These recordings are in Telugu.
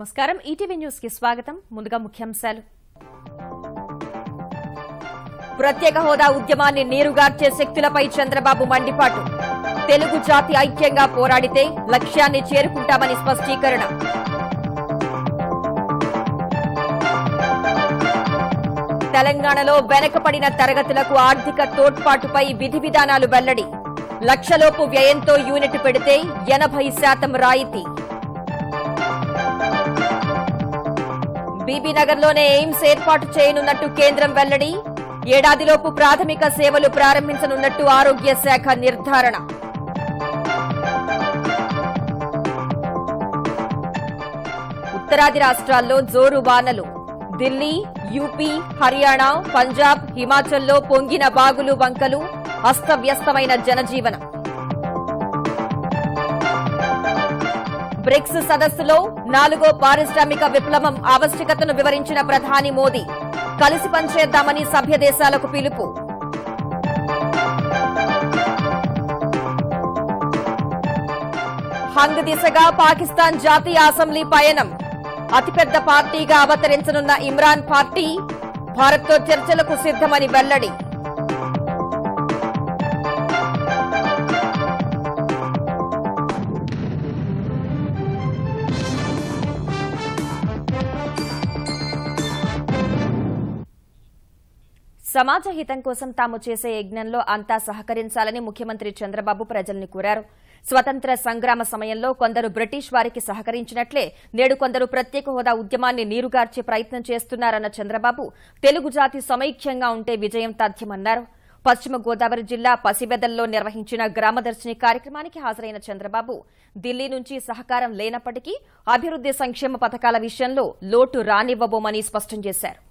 నమస్కారం ఈటీవీ న్యూస్ కి స్వాగతం ముందుగా ముఖ్యాంశాలు ప్రత్యేక హోదా ఉద్యమాన్ని నీరుగార్చే శక్తులపై చంద్రబాబు మండిపాటు తెలుగు జాతి ఐక్యంగా పోరాడితే లక్ష్యాన్ని చేరుకుంటామని స్పష్టీకరణ తెలంగాణలో వెనకపడిన తరగతులకు ఆర్థిక తోడ్పాటుపై విధి విధానాలు వెల్లడి లక్షలోపు వ్యయంతో యూనిట్ పెడితే ఎనభై శాతం రాయితీ బీబీనగర్లోనే ఎయిమ్స్ ఏర్పాటు చేయనున్నట్టు కేంద్రం వెల్లడి ఏడాదిలోపు ప్రాథమిక సేవలు ప్రారంభించనున్నట్టు ఆరోగ్య శాఖ నిర్ధారణ ఉత్తరాది రాష్ట్రాల్లో జోరు వానలు ఢిల్లీ యూపీ హర్యానా పంజాబ్ హిమాచల్లో పొంగిన బాగులు వంకలు అస్తవ్యస్తమైన జనజీవనం బ్రిక్స్ సదస్సులో నాలుగో పారిశ్రామిక విప్లవం ఆవశ్యకతను వివరించిన ప్రధాని మోదీ కలిసి పనిచేద్దామని సభ్య దేశాలకు పిలుపు హంగ్ దిశగా పాకిస్తాన్ జాతీయ అసెంబ్లీ పయనం అతిపెద్ద పార్టీగా అవతరించనున్న ఇమ్రాన్ పార్టీ భారత్తో చర్చలకు సిద్దమని వెల్లడి సమాజ హితం కోసం తాము చేసే యజ్ఞంలో అంతా సహకరించాలని ముఖ్యమంత్రి చంద్రబాబు ప్రజల్ని కోరారు స్వతంత్ర సంగ్రామ సమయంలో కొందరు బ్రిటిష్ వారికి సహకరించినట్లే నేడు కొందరు ప్రత్యేక హోదా ఉద్యమాన్ని నీరుగార్చే ప్రయత్నం చేస్తున్నారన్న చంద్రబాబు తెలుగు జాతి సమైక్యంగా ఉంటే విజయం తథ్యమన్నారు పశ్చిమ గోదావరి జిల్లా పసిబెదల్లో నిర్వహించిన గ్రామదర్శిని కార్యక్రమానికి హాజరైన చంద్రబాబు ఢిల్లీ నుంచి సహకారం లేనప్పటికీ అభివృద్ది సంక్షేమ పథకాల విషయంలో లోటు రానివ్వబోమని స్పష్టం చేశారు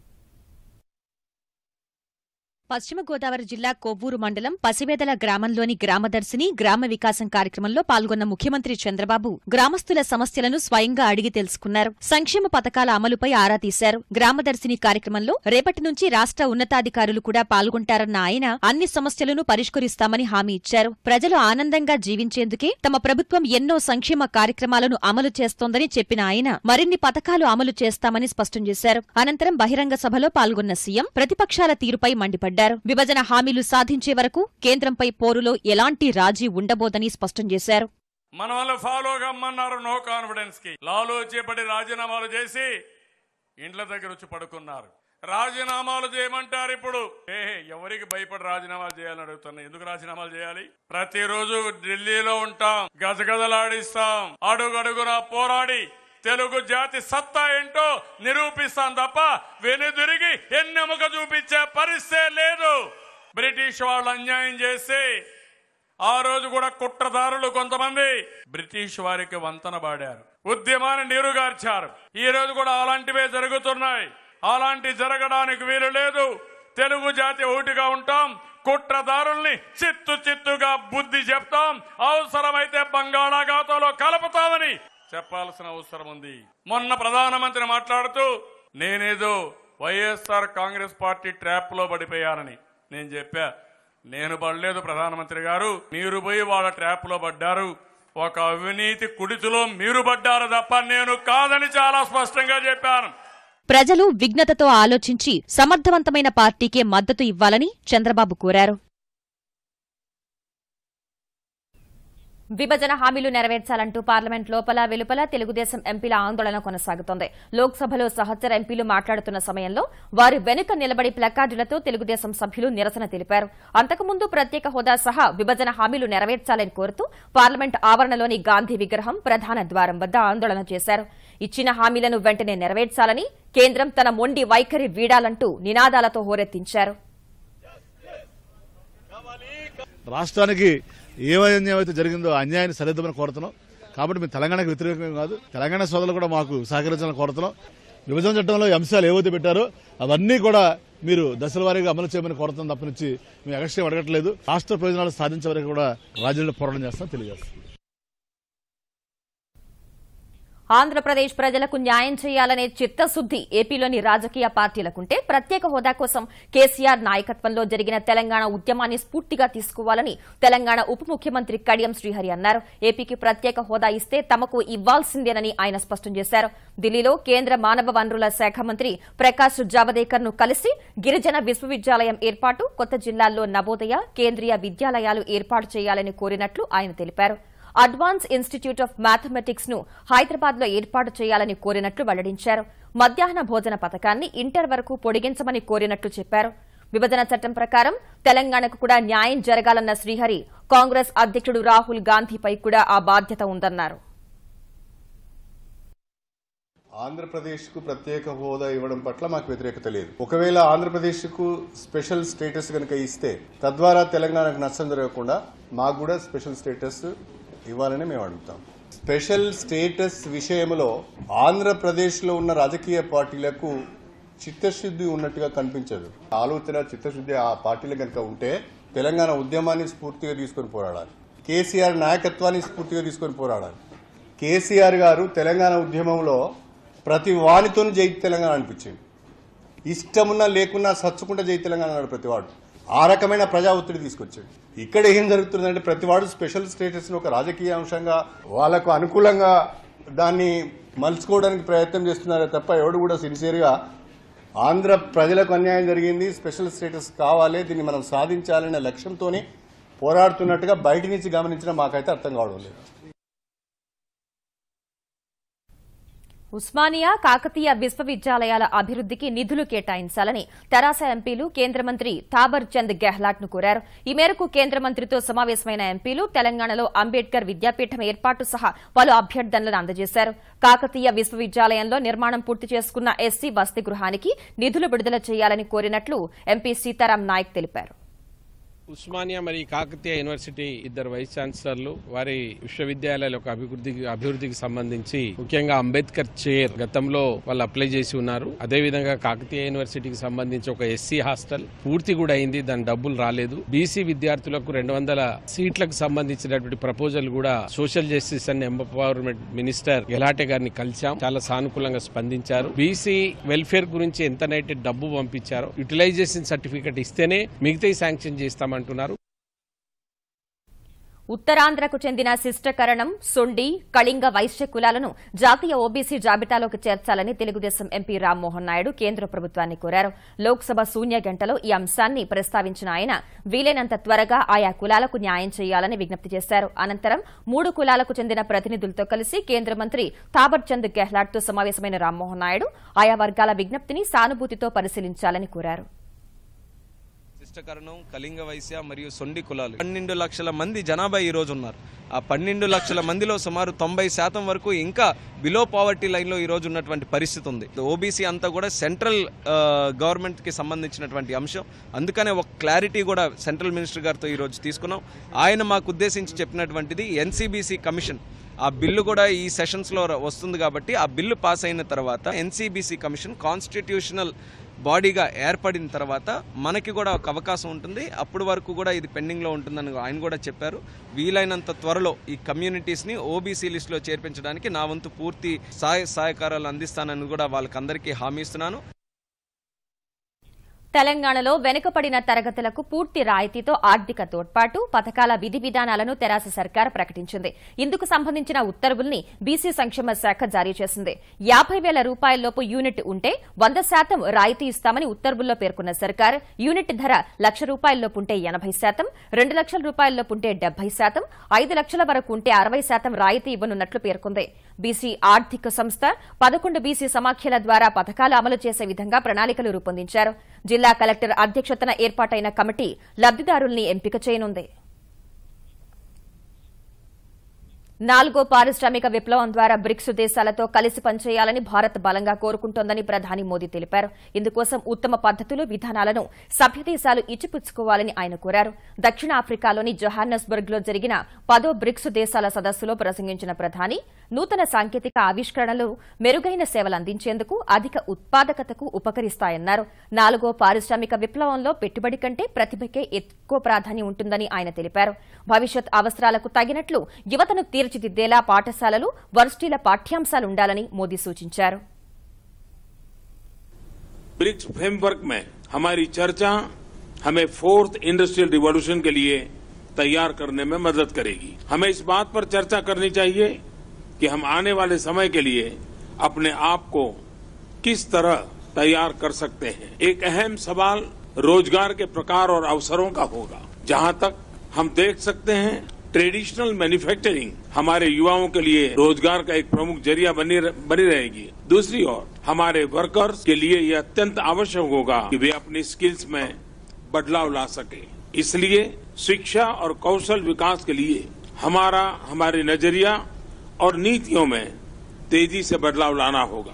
పశ్చిమ గోదావరి జిల్లా కొవ్వూరు మండలం పసివేదల గ్రామంలోని గ్రామదర్శిని గ్రామ వికాసం కార్యక్రమంలో పాల్గొన్న ముఖ్యమంత్రి చంద్రబాబు గ్రామస్తుల సమస్యలను స్వయంగా అడిగి తెలుసుకున్నారు సంక్షేమ పథకాల అమలుపై ఆరా తీశారు గ్రామదర్శిని కార్యక్రమంలో రేపటి నుంచి రాష్ట్ర ఉన్నతాధికారులు కూడా పాల్గొంటారన్న ఆయన అన్ని సమస్యలను పరిష్కరిస్తామని హామీ ఇచ్చారు ప్రజలు ఆనందంగా జీవించేందుకే తమ ప్రభుత్వం ఎన్నో సంక్షేమ కార్యక్రమాలను అమలు చేస్తోందని చెప్పిన ఆయన మరిన్ని పథకాలు అమలు చేస్తామని స్పష్టం చేశారు అనంతరం బహిరంగ సభలో పాల్గొన్న సీఎం ప్రతిపక్షాల తీరుపై మండిపడ్డారు విభజన హామీలు సాధించే వరకు కేంద్రంపై పోరులో ఎలాంటి రాజీ ఉండబోదని స్పష్టం చేశారు మన వాళ్ళు ఫాలో కమ్మన్నారు నో కాన్ఫిడెన్స్ కి లాలో చేపడి రాజీనామాలు చేసి ఇండ్ల దగ్గర వచ్చి పడుకున్నారు రాజీనామాలు చేయమంటారు ఇప్పుడు ఏ ఎవరికి భయపడి రాజీనామాలు చేయాలని అడుగుతున్నా ఎందుకు రాజీనామాలు చేయాలి ప్రతిరోజు ఢిల్లీలో ఉంటాం గజగజలాడిస్తాం అడుగడుగునా పోరాడి తెలుగు జాతి సత్తా ఏంటో నిరూపిస్తాం తప్ప వెనుదిరిగి ఎన్నెముక చూపించే పరిస్థితే లేదు బ్రిటిష్ వాళ్ళు అన్యాయం చేసి ఆ రోజు కూడా కుట్రదారులు కొంతమంది బ్రిటిష్ వారికి వంతన పాడారు ఉద్యమాన్ని నీరుగార్చారు ఈ రోజు కూడా అలాంటివే జరుగుతున్నాయి అలాంటి జరగడానికి వీలు లేదు తెలుగు జాతి ఒకటిగా ఉంటాం కుట్రదారుల్ని చిత్తు చిత్తుగా బుద్ధి చెప్తాం అవసరమైతే బంగాళాఖాతంలో కలుపుతామని చెప్పాల్సిన అవసరం ఉంది మొన్న ప్రధానమంత్రి మాట్లాడుతూ నేనేదో వైఎస్ఆర్ కాంగ్రెస్ పార్టీ ట్రాప్ లో పడిపోయానని నేను చెప్పా నేను పడలేదు ప్రధానమంత్రి గారు మీరు పోయి వాళ్ళ ట్రాప్ లో పడ్డారు ఒక అవినీతి కుడితిలో మీరు పడ్డారు తప్ప నేను కాదని చాలా స్పష్టంగా చెప్పాను ప్రజలు విఘ్నతతో ఆలోచించి సమర్థవంతమైన పార్టీకే మద్దతు ఇవ్వాలని చంద్రబాబు కోరారు విభజన హామీలు నెరవేర్చాలంటూ పార్లమెంట్ లోపల వెలుపల తెలుగుదేశం ఎంపీల ఆందోళన కొనసాగుతోంది లోక్సభలో సహచర ఎంపీలు మాట్లాడుతున్న సమయంలో వారి వెనుక నిలబడి ప్లకార్డులతో తెలుగుదేశం సభ్యులు నిరసన తెలిపారు అంతకుముందు ప్రత్యేక హోదా సహా విభజన హామీలు నెరవేర్చాలని కోరుతూ పార్లమెంట్ ఆవరణలోని గాంధీ విగ్రహం ప్రధాన ద్వారం వద్ద ఆందోళన చేశారు ఇచ్చిన హామీలను వెంటనే నెరవేర్చాలని కేంద్రం తన మొండి వైఖరి వీడాలంటూ నినాదాలతో హోరెత్తించారు రాష్ట్రానికి ఏ అన్యాయం అయితే జరిగిందో ఆ అన్యాయాన్ని సరిద్దామని కోరుతున్నాం కాబట్టి మేము తెలంగాణకు వ్యతిరేకం కాదు తెలంగాణ సోదరులు కూడా మాకు సహకరించాలని కోరుతున్నాం విభజన చట్టంలో ఈ అంశాలు ఏవైతే పెట్టారో అవన్నీ కూడా మీరు దశల వారీగా అమలు చేయమని కోరుతాం తప్ప నుంచి మేము ఎక్స్ట్రా అడగట్లేదు రాష్ట్ర ప్రయోజనాలు సాధించే వరకు కూడా రాజ్యంలో పోరాటం చేస్తాం తెలియజేస్తాం ఆంధ్రప్రదేశ్ ప్రజలకు న్యాయం చేయాలనే చిత్తశుద్ది ఏపీలోని రాజకీయ పార్టీలకుంటే ప్రత్యేక హోదా కోసం కేసీఆర్ నాయకత్వంలో జరిగిన తెలంగాణ ఉద్యమాన్ని స్ఫూర్తిగా తీసుకోవాలని తెలంగాణ ఉప ముఖ్యమంత్రి కడియం శ్రీహరి అన్నారు ఏపీకి ప్రత్యేక హోదా ఇస్తే తమకు ఇవ్వాల్సిందేనని ఆయన స్పష్టం చేశారు ఢిల్లీలో కేంద్ర మానవ వనరుల శాఖ మంత్రి ప్రకాష్ జావదేకర్ ను కలిసి గిరిజన విశ్వవిద్యాలయం ఏర్పాటు కొత్త జిల్లాల్లో నవోదయ కేంద్రీయ విద్యాలయాలు ఏర్పాటు చేయాలని కోరినట్లు ఆయన తెలిపారు అడ్వాన్స్ ఇన్స్టిట్యూట్ ఆఫ్ మ్యాథమెటిక్స్ ను హైదరాబాద్ లో ఏర్పాటు చేయాలని కోరినట్లు వెల్లడించారు మధ్యాహ్న భోజన పథకాన్ని ఇంటర్ వరకు పొడిగించమని కోరినట్లు చెప్పారు విభజన చట్టం ప్రకారం తెలంగాణకు కూడా న్యాయం జరగాలన్న శ్రీహరి కాంగ్రెస్ అధ్యక్షుడు రాహుల్ గాంధీపై కూడా ఆ బాధ్యత ఉందన్నారు ఆంధ్రప్రదేశ్కు ప్రత్యేక హోదా ఇవ్వడం పట్ల మాకు వ్యతిరేకత లేదు ఒకవేళ ఆంధ్రప్రదేశ్కు స్పెషల్ స్టేటస్ కనుక ఇస్తే తద్వారా తెలంగాణకు నష్టం జరగకుండా మాకు కూడా స్పెషల్ స్టేటస్ ఇవ్వాలని మేము అడుగుతాం స్పెషల్ స్టేటస్ విషయంలో ఆంధ్రప్రదేశ్లో ఉన్న రాజకీయ పార్టీలకు చిత్తశుద్ధి ఉన్నట్టుగా కనిపించదు ఆలోచన చిత్తశుద్ధి ఆ పార్టీలు కనుక ఉంటే తెలంగాణ ఉద్యమాన్ని స్ఫూర్తిగా తీసుకొని పోరాడాలి కేసీఆర్ నాయకత్వాన్ని స్ఫూర్తిగా తీసుకొని పోరాడాలి కేసీఆర్ గారు తెలంగాణ ఉద్యమంలో ప్రతి వానితో జై తెలంగాణ అనిపించింది ఇష్టమున్నా లేకున్నా సచ్చుకుంటా జై తెలంగాణ అన్నాడు ప్రతివాడు ఆ రకమైన ప్రజా ఒత్తిడి తీసుకొచ్చాడు ఇక్కడ ఏం జరుగుతుందంటే ప్రతివాడు స్పెషల్ స్టేటస్ను ఒక రాజకీయ అంశంగా వాళ్ళకు అనుకూలంగా దాన్ని మలుచుకోవడానికి ప్రయత్నం చేస్తున్నారే తప్ప ఎవడు కూడా సిన్సియర్గా ఆంధ్ర ప్రజలకు అన్యాయం జరిగింది స్పెషల్ స్టేటస్ కావాలి దీన్ని మనం సాధించాలనే లక్ష్యంతోనే పోరాడుతున్నట్టుగా బయట నుంచి గమనించడం మాకైతే అర్థం కావడం లేదు ఉస్మానియా కాకతీయ విశ్వవిద్యాలయాల అభివృద్దికి నిధులు కేటాయించాలని తెరాస ఎంపీలు కేంద్ర మంత్రి థాబర్ చంద్ గెహ్లాట్ ను కోరారు ఈ మేరకు కేంద్ర మంత్రితో సమావేశమైన ఎంపీలు తెలంగాణలో అంబేద్కర్ విద్యాపీఠం ఏర్పాటు సహా పలు అభ్యర్థనలను అందజేశారు కాకతీయ విశ్వవిద్యాలయంలో నిర్మాణం పూర్తి చేసుకున్న ఎస్సీ వసతి గృహానికి నిధులు విడుదల చేయాలని కోరినట్లు ఎంపీ సీతారాం నాయక్ తెలిపారు ఉస్మానియా మరియు కాకతీయ యూనివర్సిటీ ఇద్దరు వైస్ ఛాన్సలర్లు వారి విశ్వవిద్యాలయాల యొక్క అభివృద్ధికి అభివృద్ధికి సంబంధించి ముఖ్యంగా అంబేద్కర్ చైర్ గతంలో వాళ్ళు అప్లై చేసి ఉన్నారు అదేవిధంగా కాకతీయ యూనివర్సిటీకి సంబంధించి ఒక ఎస్సీ హాస్టల్ పూర్తి కూడా అయింది దాని డబ్బులు రాలేదు బీసీ విద్యార్థులకు రెండు వందల సీట్లకు సంబంధించినటువంటి ప్రపోజల్ కూడా social justice and empowerment minister Gehlot గారిని కలిశాం చాలా సానుకూలంగా స్పందించారు బీసీ వెల్ఫేర్ గురించి ఎంతనైతే డబ్బు పంపించారో యూటిలైజేషన్ సర్టిఫికెట్ ఇస్తేనే మిగతా శాంక్షన్ చేస్తామంటున్నారు ఉత్తరాంధ్రకు చెందిన శిష్టకరణం సొండి కళింగ వైశ్య కులాలను జాతీయ ఓబీసీ జాబితాలోకి చేర్చాలని తెలుగుదేశం ఎంపీ రామ్మోహన్ నాయుడు కేంద్ర ప్రభుత్వాన్ని కోరారు లోక్సభ శూన్య గంటలో ఈ అంశాన్ని ప్రస్తావించిన ఆయన వీలైనంత త్వరగా ఆయా కులాలకు న్యాయం చేయాలని విజ్ఞప్తి చేశారు అనంతరం మూడు కులాలకు చెందిన ప్రతినిధులతో కలిసి కేంద్ర మంత్రి థాబర్ చంద్ గెహ్లాట్తో సమావేశమైన రామ్మోహన్ నాయుడు ఆయా వర్గాల విజ్ఞప్తిని సానుభూతితో పరిశీలించాలని కోరారు శిష్టకరణం కళింగ వైశ్య మరియు సొండి కులాలు పన్నెండు లక్షల మంది జనాభా ఈ రోజు ఉన్నారు ఆ పన్నెండు లక్షల మందిలో సుమారు తొంభై శాతం వరకు ఇంకా బిలో పావర్టీ లైన్లో ఈ రోజు ఉన్నటువంటి పరిస్థితి ఉంది ఓబీసీ అంతా కూడా సెంట్రల్ గవర్నమెంట్కి సంబంధించినటువంటి అంశం అందుకనే ఒక క్లారిటీ కూడా సెంట్రల్ మినిస్టర్ గారితో ఈ రోజు తీసుకున్నాం ఆయన మాకు ఉద్దేశించి చెప్పినటువంటిది ఎన్సీబీసీ కమిషన్ ఆ బిల్లు కూడా ఈ సెషన్స్లో వస్తుంది కాబట్టి ఆ బిల్లు పాస్ అయిన తర్వాత ఎన్సీబీసీ కమిషన్ కాన్స్టిట్యూషనల్ బాడీగా ఏర్పడిన తర్వాత మనకి కూడా ఒక అవకాశం ఉంటుంది అప్పటి వరకు కూడా ఇది పెండింగ్లో ఉంటుందని ఆయన కూడా చెప్పారు వీలైనంత త్వరలో ఈ కమ్యూనిటీస్ని ఓబీసీ లిస్టులో చేర్పించడానికి నా వంతు పూర్తి సహాయ సహకారాలు అందిస్తానని కూడా వాళ్ళకందరికీ హామీ ఇస్తున్నాను తెలంగాణలో వెనుకబడిన తరగతులకు పూర్తి రాయితీతో ఆర్థిక తోడ్పాటు పథకాల విధి విధానాలను తెరాస సర్కార్ ప్రకటించింది ఇందుకు సంబంధించిన ఉత్తర్వుల్ని బీసీ సంక్షేమ శాఖ జారీ చేసింది యాభై వేల రూపాయలలోపు యూనిట్ ఉంటే వంద శాతం రాయితీ ఇస్తామని ఉత్తర్వుల్లో పేర్కొన్న సర్కార్ యూనిట్ ధర లక్ష రూపాయల్లోపు ఉంటే ఎనభై శాతం రెండు లక్షల రూపాయల్లోపు ఉంటే డెబ్బై శాతం ఐదు లక్షల వరకు ఉంటే అరవై శాతం రాయితీ ఇవ్వనున్నట్లు పేర్కొంది బీసీ ఆర్థిక సంస్థ పదకొండు బీసీ సమాఖ్యల ద్వారా పథకాలు అమలు చేసే విధంగా ప్రణాళికలు రూపొందించారు జిల్లా కలెక్టర్ అధ్యక్షతన ఏర్పాటైన కమిటీ లబ్దిదారుల్ని ఎంపిక చేయనుంది నాలుగో పారిశ్రామిక విప్లవం ద్వారా బ్రిక్స్ దేశాలతో కలిసి పనిచేయాలని భారత్ బలంగా కోరుకుంటోందని ప్రధాని మోదీ తెలిపారు ఇందుకోసం ఉత్తమ పద్దతులు విధానాలను సభ్య దేశాలు ఇచ్చిపుచ్చుకోవాలని ఆయన కోరారు దక్షిణాఫ్రికాలోని జొహాన్నస్బర్గ్ లో జరిగిన పదో బ్రిక్స్ దేశాల సదస్సులో ప్రసంగించిన ప్రధాని నూతన సాంకేతిక ఆవిష్కరణలు మెరుగైన సేవలు అందించేందుకు అధిక ఉత్పాదకతకు ఉపకరిస్తాయన్నారు నాలుగో పారిశ్రామిక విప్లవంలో పెట్టుబడి కంటే ప్రతిభకే ఎక్కువ ప్రాధాన్యం ఉంటుందని ఆయన తెలిపారు భవిష్యత్ అవసరాలకు తగినట్లు యువతను తీర్చిదిద్దేలా పాఠశాలలు వర్సిటీల పాఠ్యాంశాలుండాలని మోదీ సూచించారు ब्रिक्स फ्रेमवर्क में हमारी चर्चा हमें फोर्थ इंडस्ट्रियल रिवॉल्यूशन के लिए तैयार करने में मदद करेगी हमें इस बात पर चर्चा करनी चाहिए कि हम आने वाले समय के लिए अपने आप को किस तरह तैयार कर सकते हैं एक अहम सवाल रोजगार के प्रकार और अवसरों का होगा जहां तक हम देख सकते हैं ट्रेडिशनल मैन्युफैक्चरिंग हमारे युवाओं के लिए रोजगार का एक प्रमुख जरिया बनी बनी रहेगी दूसरी ओर हमारे वर्कर्स के लिए यह अत्यंत आवश्यक होगा कि वे अपनी स्किल्स में बदलाव ला सके इसलिए शिक्षा और कौशल विकास के लिए हमारा हमारे नजरिया और नीतियों में तेजी से बदलाव लाना होगा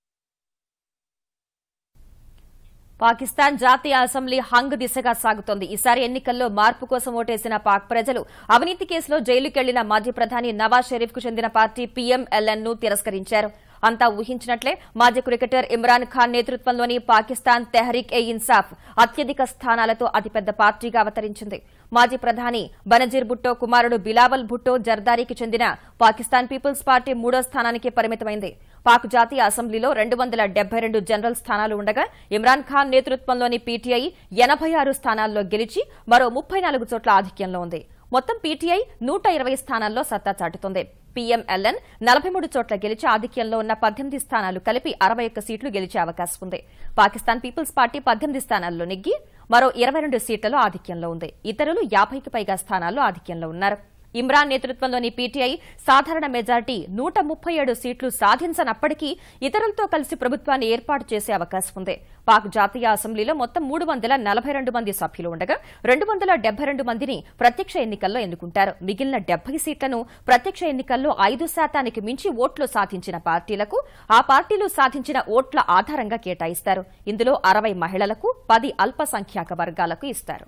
పాకిస్తాన్ జాతీయ అసెంబ్లీ హంగ్ దిశగా సాగుతోంది ఈసారి ఎన్నికల్లో మార్పు కోసం ఓటేసిన పాక్ ప్రజలు అవినీతి కేసులో జైలుకెళ్లిన మాజీ ప్రధాని నవాజ్ షరీఫ్ కు చెందిన పార్టీ పీఎంఎల్ఎన్ ను తిరస్కరించారు అంతా ఊహించినట్లే మాజీ క్రికెటర్ ఇమ్రాన్ ఖాన్ నేతృత్వంలోని పాకిస్తాన్ తెహరీక్ ఏ ఇన్సాఫ్ అత్యధిక స్థానాలతో అతిపెద్ద పార్టీగా అవతరించింది మాజీ ప్రధాని బనజీర్ భుట్టో కుమారుడు బిలావల్ భుట్టో జర్దారీకి చెందిన పాకిస్తాన్ పీపుల్స్ పార్టీ మూడో స్థానానికి పరిమితమైంది పాక్ జాతీయ అసెంబ్లీలో రెండు వందల డెబ్బై రెండు జనరల్ స్థానాలు ఉండగా ఇమ్రాన్ ఖాన్ నేతృత్వంలోని పీటీఐ ఎనభై ఆరు స్థానాల్లో గెలిచి మరో ముప్పై నాలుగు చోట్ల ఆధిక్యంలో ఉంది మొత్తం పీటీఐ నూట ఇరవై స్థానాల్లో సత్తా చాటుతోంది పీఎంఎల్ఎన్ నలభై మూడు చోట్ల గెలిచి ఆధిక్యంలో ఉన్న పద్దెనిమిది స్థానాలు కలిపి అరవై ఒక్క సీట్లు గెలిచే అవకాశం ఉంది పాకిస్తాన్ పీపుల్స్ పార్టీ పద్దెనిమిది స్థానాల్లో నెగ్గి మరో ఇరవై రెండు సీట్లలో ఆధిక్యంలో ఉంది ఇతరులు యాభైకి పైగా స్థానాల్లో ఆధిక్యంలో ఉన్నారు ఇమ్రాన్ నేతృత్వంలోని పీటీఐ సాధారణ మెజార్టీ నూట ముప్పై ఏడు సీట్లు సాధించనప్పటికీ ఇతరులతో కలిసి ప్రభుత్వాన్ని ఏర్పాటు చేసే అవకాశం ఉంది పాక్ జాతీయ అసెంబ్లీలో మొత్తం మూడు వందల నలభై రెండు మంది సభ్యులు ఉండగా రెండు వందల డెబ్బై రెండు మందిని ప్రత్యక్ష ఎన్నికల్లో ఎన్నుకుంటారు మిగిలిన డెబ్బై సీట్లను ప్రత్యక్ష ఎన్నికల్లో ఐదు శాతానికి మించి ఓట్లు సాధించిన పార్టీలకు ఆ పార్టీలు సాధించిన ఓట్ల ఆధారంగా కేటాయిస్తారు ఇందులో అరవై మహిళలకు పది అల్పసంఖ్యాక వర్గాలకు ఇస్తారు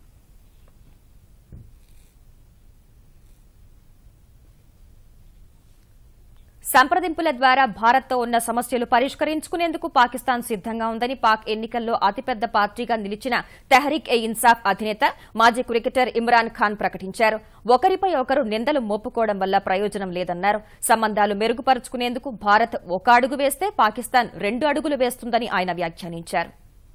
సంప్రదింపుల ద్వారా భారత్తో ఉన్న సమస్యలు పరిష్కరించుకునేందుకు పాకిస్తాన్ సిద్దంగా ఉందని పాక్ ఎన్నికల్లో అతిపెద్ద పార్టీగా నిలిచిన తెహరీక్ ఏ ఇన్సాఫ్ అధినేత మాజీ క్రికెటర్ ఇమ్రాన్ ఖాన్ ప్రకటించారు ఒకరిపై ఒకరు నిందలు మోపుకోవడం వల్ల ప్రయోజనం లేదన్నారు సంబంధాలు మెరుగుపరుచుకునేందుకు భారత్ ఒక అడుగు వేస్తే పాకిస్తాన్ రెండు అడుగులు వేస్తుందని ఆయన వ్యాఖ్యానించారు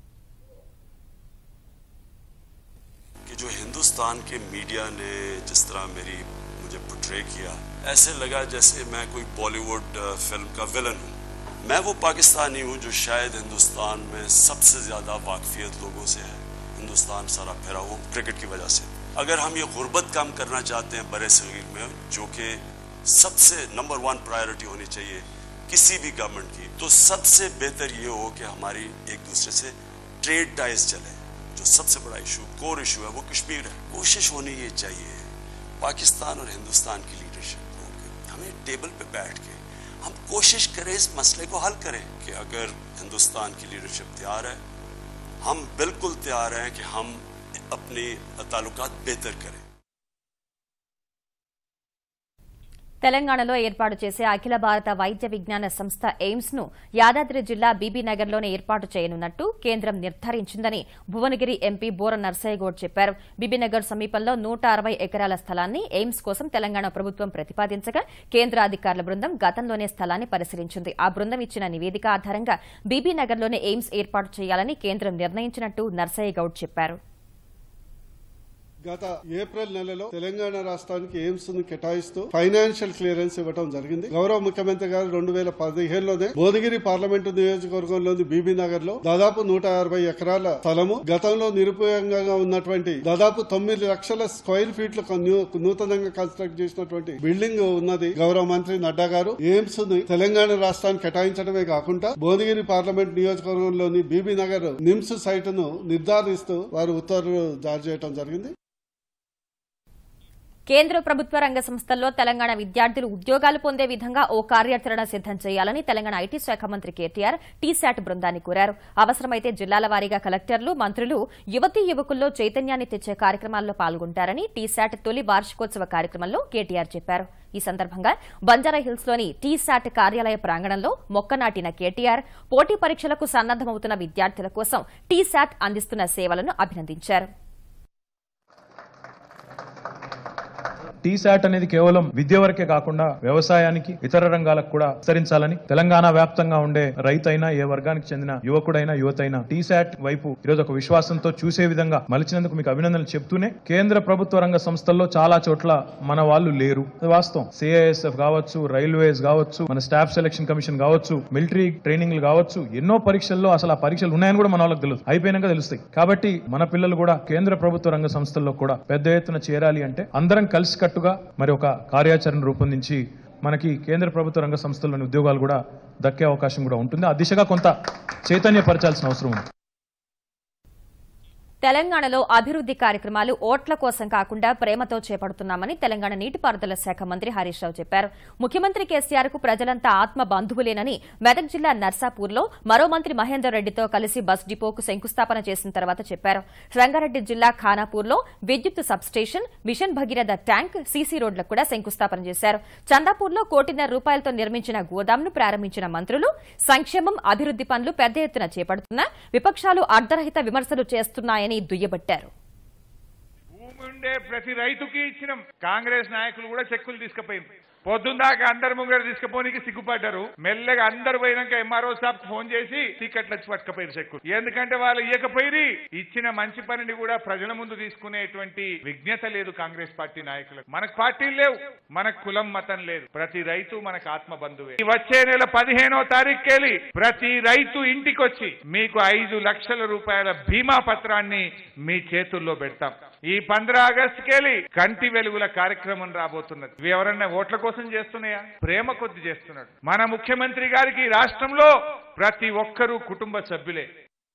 कि जो हिंदुस्तान के मीडिया ने जिस तरह मेरी मुझे पुट्रे किया ऐसे लगा जैसे मैं कोई बॉलीवुड फिल्म का विलन हूँ मैं वो पाकिस्तानी हूँ जो शायद हिंदुस्तान में सबसे ज़्यादा वाकफियत लोगों से है हिंदुस्तान सारा फिरा वो क्रिकेट की वजह से अगर हम ये गुर्बत काम करना चाहते हैं बड़े सगीर में जो कि सबसे नंबर वन प्रायोरिटी होनी चाहिए किसी भी गवर्नमेंट की तो सबसे बेहतर ये हो कि हमारी एक दूसरे से ट्रेड टाइज चले जो सबसे बड़ा इशू कोर इशू है वो कश्मीर है कोशिश होनी ये चाहिए पाकिस्तान और हिंदुस्तान की लीडरशिप को कि हमें टेबल पे बैठ के हम कोशिश करें इस मसले को हल करें कि अगर हिंदुस्तान की लीडरशिप तैयार है हम बिल्कुल तैयार हैं कि हम अपने ताल्लुकात बेहतर करें తెలంగాణలో ఏర్పాటు చేసే అఖిల భారత వైద్య విజ్ఞాన సంస్థ ఎయిమ్స్ ను యాదాద్రి జిల్లా బీబీనగర్లోనే ఏర్పాటు చేయనున్నట్టు కేంద్రం నిర్ధారించిందని భువనగిరి ఎంపీ బోర నర్సయ్యగౌడ్ చెప్పారు బీబీనగర్ సమీపంలో నూట అరవై ఎకరాల స్థలాన్ని ఎయిమ్స్ కోసం తెలంగాణ ప్రభుత్వం ప్రతిపాదించగా కేంద్ర అధికారుల బృందం గతంలోనే స్థలాన్ని పరిశీలించింది ఆ బృందం ఇచ్చిన నివేదిక ఆధారంగా బీబీనగర్లోనే ఎయిమ్స్ ఏర్పాటు చేయాలని కేంద్రం నిర్ణయించినట్టు నర్సయ్యగౌడ్ చెప్పారు గత ఏప్రిల్ నెలలో తెలంగాణ రాష్ట్రానికి ఎయిమ్స్ ను కేటాయిస్తూ ఫైనాన్షియల్ క్లియరెన్స్ ఇవ్వడం జరిగింది గౌరవ ముఖ్యమంత్రి గారు రెండు వేల పదిహేనులోనే భువనగిరి పార్లమెంటు నియోజకవర్గంలోని బీబీ నగర్ లో దాదాపు నూట అరవై ఎకరాల స్థలము గతంలో నిరుపయోగంగా ఉన్నటువంటి దాదాపు తొమ్మిది లక్షల స్క్వైర్ ఫీట్లు నూతనంగా కన్స్ట్రక్ట్ చేసినటువంటి బిల్డింగ్ ఉన్నది గౌరవ మంత్రి నడ్డా గారు ఎయిమ్స్ ని తెలంగాణ రాష్ట్రానికి కేటాయించడమే కాకుండా భువనగిరి పార్లమెంట్ నియోజకవర్గంలోని బీబీ నగర్ నిమ్స్ సైట్ ను నిర్ధారిస్తూ వారు ఉత్తర్వులు జారీ చేయడం జరిగింది కేంద్ర ప్రభుత్వ రంగ సంస్థల్లో తెలంగాణ విద్యార్థులు ఉద్యోగాలు పొందే విధంగా ఓ కార్యాచరణ సిద్దం చేయాలని తెలంగాణ ఐటీ శాఖ మంత్రి కేటీఆర్ టీశాట్ బృందాన్ని కోరారు అవసరమైతే జిల్లాల వారీగా కలెక్టర్లు మంత్రులు యువతీ యువకుల్లో చైతన్యాన్ని తెచ్చే కార్యక్రమాల్లో పాల్గొంటారని టీశాట్ తొలి వార్షికోత్సవ కార్యక్రమంలో కేటీఆర్ చెప్పారు ఈ సందర్భంగా బంజారాహిల్స్ లోని టీశాట్ కార్యాలయ ప్రాంగణంలో మొక్క నాటిన కేటీఆర్ పోటీ పరీక్షలకు సన్నద్దమవుతున్న విద్యార్థుల కోసం టీశాట్ అందిస్తున్న సేవలను అభినందించారు టీశాట్ అనేది కేవలం విద్య వరకే కాకుండా వ్యవసాయానికి ఇతర రంగాలకు కూడా విస్తరించాలని తెలంగాణ వ్యాప్తంగా ఉండే రైతైనా ఏ వర్గానికి చెందిన యువకుడైనా యువతైనా టీశాట్ వైపు ఈరోజు ఒక విశ్వాసంతో చూసే విధంగా మలిచినందుకు మీకు అభినందనలు చెప్తూనే కేంద్ర ప్రభుత్వ రంగ సంస్థల్లో చాలా చోట్ల మన వాళ్ళు లేరు అది వాస్తవం సిఐఎస్ఎఫ్ కావచ్చు రైల్వేస్ కావచ్చు మన స్టాఫ్ సెలక్షన్ కమిషన్ కావచ్చు మిలిటరీ ట్రైనింగ్లు కావచ్చు ఎన్నో పరీక్షల్లో అసలు ఆ పరీక్షలు ఉన్నాయని కూడా మన వాళ్ళకి తెలుసు అయిపోయినాక తెలుస్తాయి కాబట్టి మన పిల్లలు కూడా కేంద్ర ప్రభుత్వ రంగ సంస్థల్లో కూడా పెద్ద ఎత్తున చేరాలి అంటే అందరం కలిసికట్టుగా మరి ఒక కార్యాచరణ రూపొందించి మనకి కేంద్ర ప్రభుత్వ రంగ సంస్థల్లోని ఉద్యోగాలు కూడా దక్కే అవకాశం కూడా ఉంటుంది ఆ దిశగా కొంత చైతన్యపరచాల్సిన అవసరం ఉంది తెలంగాణలో అభివృద్ది కార్యక్రమాలు ఓట్ల కోసం కాకుండా ప్రేమతో చేపడుతున్నామని తెలంగాణ నీటిపారుదల శాఖ మంత్రి హరీష్ రావు చెప్పారు ముఖ్యమంత్రి కేసీఆర్ కు ప్రజలంతా ఆత్మ బంధువులేనని మెదక్ జిల్లా నర్సాపూర్లో మరో మంత్రి మహేందర్ రెడ్డితో కలిసి బస్ డిపోకు శంకుస్థాపన చేసిన తర్వాత చెప్పారు రంగారెడ్డి జిల్లా ఖానాపూర్లో విద్యుత్ substation mission Bhagiratha tank CC రోడ్లకు కూడా శంకుస్థాపన చేశారు చందాపూర్లో కోటిన్నర రూపాయలతో నిర్మించిన గోదాంను ప్రారంభించిన మంత్రులు సంక్షేమం అభివృద్ది పనులు పెద్ద ఎత్తున చేపడుతున్నా విపక్షాలు అర్ధరహిత విమర్శలు చేస్తున్నాయని దుయ్యబట్టారు భూమి ఉండే ప్రతి రైతుకి ఇచ్చినాం కాంగ్రెస్ నాయకులు కూడా చెక్కులు తీసుకుపోయింది పొద్దుందాకా అందరు ముంగర తీసుకుపోనికి సిగ్గుపడ్డారు మెల్లగా అందరు పోయినాక ఎంఆర్ఓ సాబ్ ఫోన్ చేసి టికెట్లు వచ్చి పట్టుకపోయారు చెక్కులు ఎందుకంటే వాళ్ళు ఇయ్యకపోయి ఇచ్చిన మంచి పనిని కూడా ప్రజల ముందు తీసుకునేటువంటి విజ్ఞత లేదు కాంగ్రెస్ పార్టీ నాయకులకు మనకు పార్టీలు లేవు మనకు కులం మతం లేదు ప్రతి రైతు మనకు ఆత్మ బంధువే ఈ వచ్చే నెల పదిహేనో తారీఖుకెళ్ళి ప్రతి రైతు ఇంటికి వచ్చి మీకు ఐదు లక్షల రూపాయల బీమా పత్రాన్ని మీ చేతుల్లో పెడతాం ఈ పంద్రా ఆగస్టుకెళ్ళి కంటి వెలుగుల కార్యక్రమం రాబోతున్నది ఇవి ఎవరన్నా ఓట్ల కోసం చేస్తున్నాయా ప్రేమ కొద్ది చేస్తున్నాడు మన ముఖ్యమంత్రి గారికి ఈ రాష్ట్రంలో ప్రతి ఒక్కరూ కుటుంబ సభ్యులే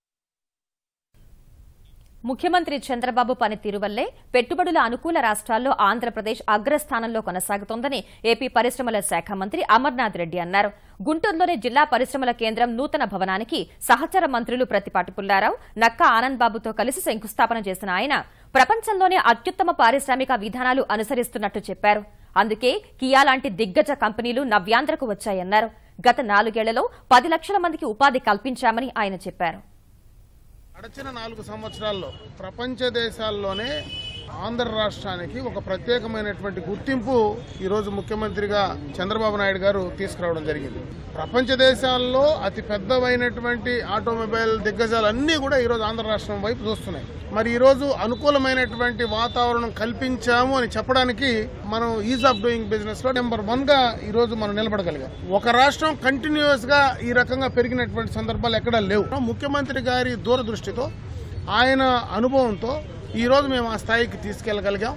ముఖ్యమంత్రి చంద్రబాబు పనితీరు వల్లే పెట్టుబడుల అనుకూల రాష్ట్రాల్లో ఆంధ్రప్రదేశ్ అగ్రస్థానంలో కొనసాగుతోందని ఏపీ పరిశ్రమల శాఖ మంత్రి అమర్నాథ్ రెడ్డి అన్నారు గుంటూరులోని జిల్లా పరిశ్రమల కేంద్రం నూతన భవనానికి సహచర మంత్రులు ప్రతిపాటి పుల్లారావు నక్క ఆనంద్ బాబుతో కలిసి శంకుస్థాపన చేసిన ఆయన ప్రపంచంలోనే అత్యుత్తమ పారిశ్రామిక విధానాలు అనుసరిస్తున్నట్టు చెప్పారు అందుకే కియా లాంటి దిగ్గజ కంపెనీలు నవ్యాంధ్రకు వచ్చాయన్నారు గత నాలుగేళ్లలో పది లక్షల మందికి ఉపాధి కల్పించామని ఆయన చెప్పారు గడిచిన నాలుగు సంవత్సరాల్లో ప్రపంచ దేశాల్లోనే ఆంధ్ర రాష్ట్రానికి ఒక ప్రత్యేకమైనటువంటి గుర్తింపు ఈరోజు ముఖ్యమంత్రిగా చంద్రబాబు నాయుడు గారు తీసుకురావడం జరిగింది ప్రపంచ దేశాల్లో అతి పెద్దవైనటువంటి ఆటోమొబైల్ దిగ్గజాలన్నీ కూడా ఈరోజు ఆంధ్ర రాష్ట్రం వైపు చూస్తున్నాయి మరి ఈరోజు అనుకూలమైనటువంటి వాతావరణం కల్పించాము అని చెప్పడానికి మనం ఈజ్ ఆఫ్ డూయింగ్ బిజినెస్ లో నెంబర్ వన్ గా ఈ రోజు మనం నిలబడగలిగాం ఒక రాష్ట్రం కంటిన్యూస్ గా ఈ రకంగా పెరిగినటువంటి సందర్భాలు ఎక్కడా లేవు ముఖ్యమంత్రి గారి దూరదృష్టితో ఆయన అనుభవంతో ఈ రోజు మేము ఆ స్థాయికి తీసుకెళ్లగలిగాం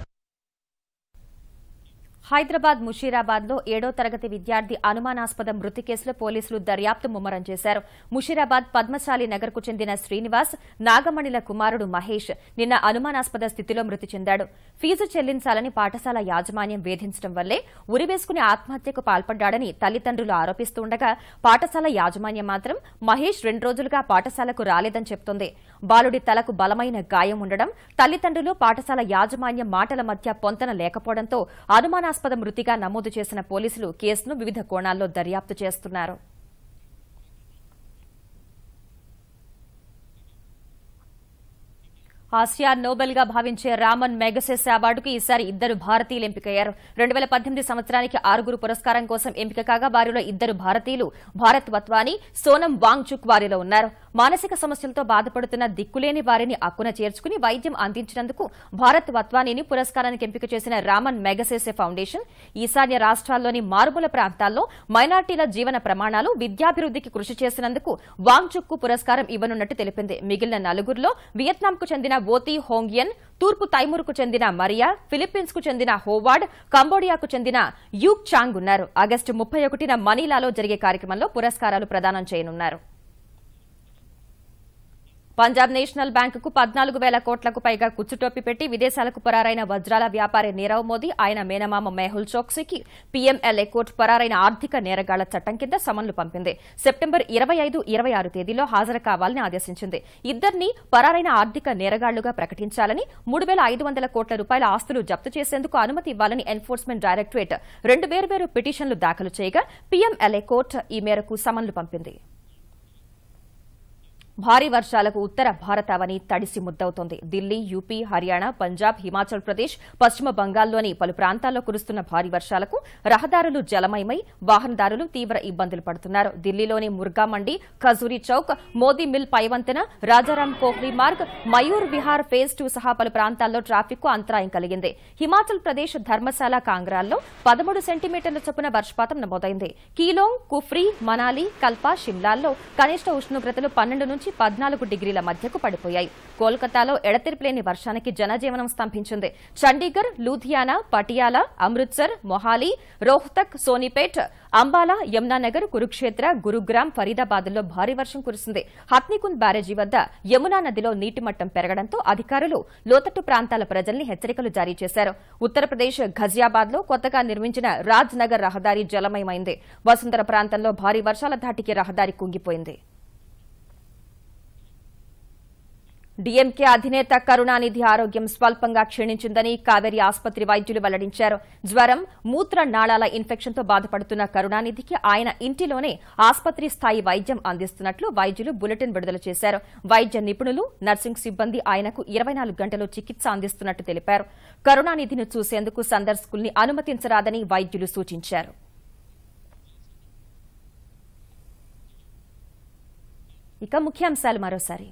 హైదరాబాద్ ముషీరాబాద్ లో ఏడో తరగతి విద్యార్థి అనుమానాస్పద మృతి కేసులో పోలీసులు దర్యాప్తు ముమ్మరం చేశారు ముషీరాబాద్ పద్మశాలి నగర్ కు చెందిన శ్రీనివాస్ నాగమణిల కుమారుడు మహేష్ నిన్న అనుమానాస్పద స్థితిలో మృతి చెందాడు ఫీజు చెల్లించాలని పాఠశాల యాజమాన్యం వేధించడం వల్లే ఉరివేసుకుని ఆత్మహత్యకు పాల్పడ్డాడని తల్లిదండ్రులు ఆరోపిస్తుండగా పాఠశాల యాజమాన్యం మాత్రం మహేష్ రెండు రోజులుగా పాఠశాలకు రాలేదని చెప్తోంది బాలుడి తలకు బలమైన గాయం ఉండడం తల్లిదండ్రులు పాఠశాల యాజమాన్యం మాటల మధ్య పొంతన లేకపోవడంతో అనుమానాస్పద మృతిగా నమోదు చేసిన పోలీసులు కేసును వివిధ కోణాల్లో దర్యాప్తు చేస్తున్నారు ఆసియా నోబెల్ గా భావించే రామన్ మెగసెస్ అవార్డుకు ఈసారి ఇద్దరు భారతీయులు ఎంపికయ్యారు రెండు వేల పద్దెనిమిది సంవత్సరానికి ఆరుగురు పురస్కారం కోసం ఎంపిక కాగా వారిలో ఇద్దరు భారతీయులు భారత్ వత్వాని సోనం వాంగ్చుక్ వారిలో ఉన్నారు మానసిక సమస్యలతో బాధపడుతున్న దిక్కులేని వారిని అక్కున చేర్చుకుని వైద్యం అందించినందుకు భారత్ వత్వానీని పురస్కారానికి ఎంపిక చేసిన రామన్ మెగసేసే ఫౌండేషన్ ఈశాన్య రాష్ట్రాల్లోని మారుమూల ప్రాంతాల్లో మైనార్టీల జీవన ప్రమాణాలు విద్యాభివృద్ధికి కృషి చేసినందుకు వాంగ్చుక్కు పురస్కారం ఇవ్వనున్నట్టు తెలిపింది మిగిలిన నలుగురిలో వియత్నాంకు చెందిన వోతి హోంగియన్ తూర్పు తైమూర్కు చెందిన మరియా ఫిలిప్పీన్స్ కు చెందిన హోవార్డ్ కంబోడియాకు చెందిన యూక్ చాంగ్ ఉన్నారు ఆగస్టు ముప్పై ఒకటిన మనీలాలో జరిగే కార్యక్రమంలో పురస్కారాలు ప్రదానం చేయనున్నారు పంజాబ్ నేషనల్ బ్యాంకుకు పద్నాలుగు వేల కోట్లకు పైగా కుచ్చుటోపి పెట్టి విదేశాలకు పరారైన వజ్రాల వ్యాపారి నీరవ్ మోదీ ఆయన మేనమామ మేహుల్ చోక్సీకి పీఎంఎల్ఏ కోర్టు పరారైన ఆర్థిక నేరగాళ్ల చట్టం కింద సమన్లు పంపింది సెప్టెంబర్ ఇరవై ఐదు ఇరవై ఆరు తేదీలో హాజరు కావాలని ఆదేశించింది ఇద్దరిని పరారైన ఆర్థిక నేరగాళ్లుగా ప్రకటించాలని మూడు వేల ఐదు వందల కోట్ల రూపాయల ఆస్తులు జప్తు చేసేందుకు అనుమతి ఇవ్వాలని ఎన్ఫోర్స్మెంట్ డైరెక్టరేట్ రెండు వేర్వేరు పిటిషన్లు దాఖలు చేయగా పీఎంఎల్ఏ కోర్టు ఈ మేరకు సమన్లు పంపింది భారీ వర్షాలకు ఉత్తర భారతావని తడిసి ముద్దవుతోంది ఢిల్లీ యూపీ హర్యానా పంజాబ్ హిమాచల్ ప్రదేశ్ పశ్చిమ బంగాల్లోని పలు ప్రాంతాల్లో కురుస్తున్న భారీ వర్షాలకు రహదారులు జలమయమై వాహనదారులు తీవ్ర ఇబ్బందులు పడుతున్నారు ఢిల్లీలోని ముర్గా మండి ఖజూరి చౌక్ మోదీ మిల్ పైవంతెన రాజారాం కోహ్లీ మార్గ్ మయూర్ విహార్ ఫేజ్ టూ సహా పలు ప్రాంతాల్లో ట్రాఫిక్ కు అంతరాయం కలిగింది హిమాచల్ ప్రదేశ్ ధర్మశాల కాంగ్రాల్లో పదమూడు సెంటీమీటర్ల చొప్పున వర్షపాతం నమోదైంది కీలోంగ్ కుఫ్రీ మనాలి కల్పా షిమ్లాల్లో కనిష్ట ఉష్ణోగ్రతలు పన్నెండు నుంచి పద్నాలుగు డిగ్రీల మధ్యకు పడిపోయాయి కోల్కతాలో ఎడతెరిపిలేని వర్షానికి జనజీవనం స్తంభించింది చండీగఢ్ లూధియానా పటియాలా అమృత్సర్ మొహాలి రోహ్తక్ సోనిపేట్ అంబాలా యమునానగర్ కురుక్షేత్ర గురుగ్రామ్ ఫరీదాబాద్లో భారీ వర్షం కురిసింది హత్నికుంద్ బ్యారేజీ వద్ద యమునా నదిలో నీటి మట్టం పెరగడంతో అధికారులు లోతట్టు ప్రాంతాల ప్రజల్ని హెచ్చరికలు జారీ చేశారు ఉత్తరప్రదేశ్ ఘజియాబాద్ లో కొత్తగా నిర్మించిన రాజ్ నగర్ రహదారి జలమయమైంది వసుంధర ప్రాంతంలో భారీ వర్షాల ధాటికి రహదారి కుంగిపోయింది డీఎంకే అధినేత కరుణానిధి ఆరోగ్యం స్వల్పంగా క్షీణించిందని కావేరి ఆసుపత్రి వైద్యులు వెల్లడించారు జ్వరం మూత్ర నాళాల ఇన్ఫెక్షన్తో బాధపడుతున్న కరుణానిధికి ఆయన ఇంటిలోనే ఆసుపత్రి స్థాయి వైద్యం అందిస్తున్నట్లు వైద్యులు బులెటిన్ విడుదల చేశారు వైద్య నిపుణులు నర్సింగ్ సిబ్బంది ఆయనకు ఇరవై నాలుగు గంటలు చికిత్స అందిస్తున్నట్టు తెలిపారు కరుణానిధిని చూసేందుకు సందర్శకుల్ని అనుమతించరాదని వైద్యులు సూచించారు ఇక ముఖ్యాంశాలు మరోసారి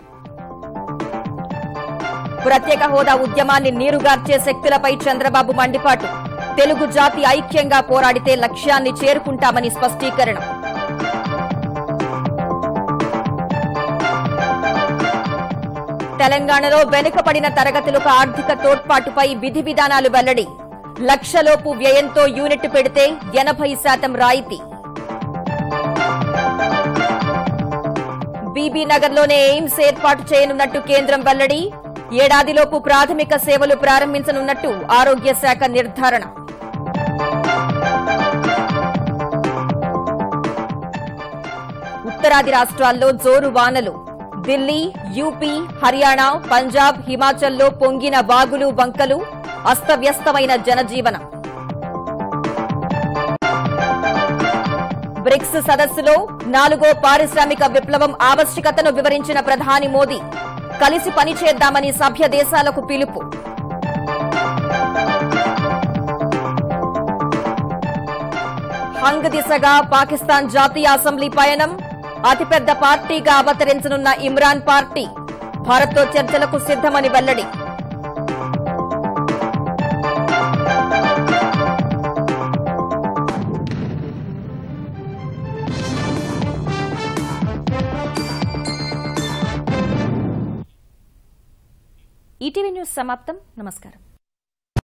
ప్రత్యేక హోదా ఉద్యమాన్ని నీరుగార్చే శక్తులపై చంద్రబాబు మండిపాటు తెలుగు జాతి ఐక్యంగా పోరాడితే లక్ష్యాన్ని చేరుకుంటామని స్పష్టీకరణ తెలంగాణలో వెనుకబడిన తరగతులకు ఆర్థిక తోడ్పాటుపై విధి విధానాలు వెల్లడి లక్షలోపు వ్యయంతో యూనిట్ పెడితే ఎనభై శాతం రాయితీ బీబీ నగర్లోనే ఎయిమ్స్ ఏర్పాటు చేయనున్నట్టు కేంద్రం వెల్లడి ఏడాదిలోపు ప్రాథమిక సేవలు ప్రారంభించనున్నట్టు ఆరోగ్య శాఖ నిర్ధారణ ఉత్తరాది రాష్ట్రాల్లో జోరు వానలు ఢిల్లీ యూపీ హర్యానా పంజాబ్ హిమాచల్లో పొంగిన వాగులు వంకలు అస్తవ్యస్తమైన జనజీవనం బ్రిక్స్ సదస్సులో నాలుగో పారిశ్రామిక విప్లవం ఆవశ్యకతను వివరించిన ప్రధాని మోదీ కలిసి పనిచేద్దామని సభ్య దేశాలకు పిలుపు హంగ్ దిశగా పాకిస్తాన్ జాతీయ అసెంబ్లీ పయనం అతిపెద్ద పార్టీగా అవతరించనున్న ఇమ్రాన్ పార్టీ భారత్తో చర్చలకు సిద్దమని వెల్లడి ఈటీవీ న్యూస్ సమాప్తం నమస్కారం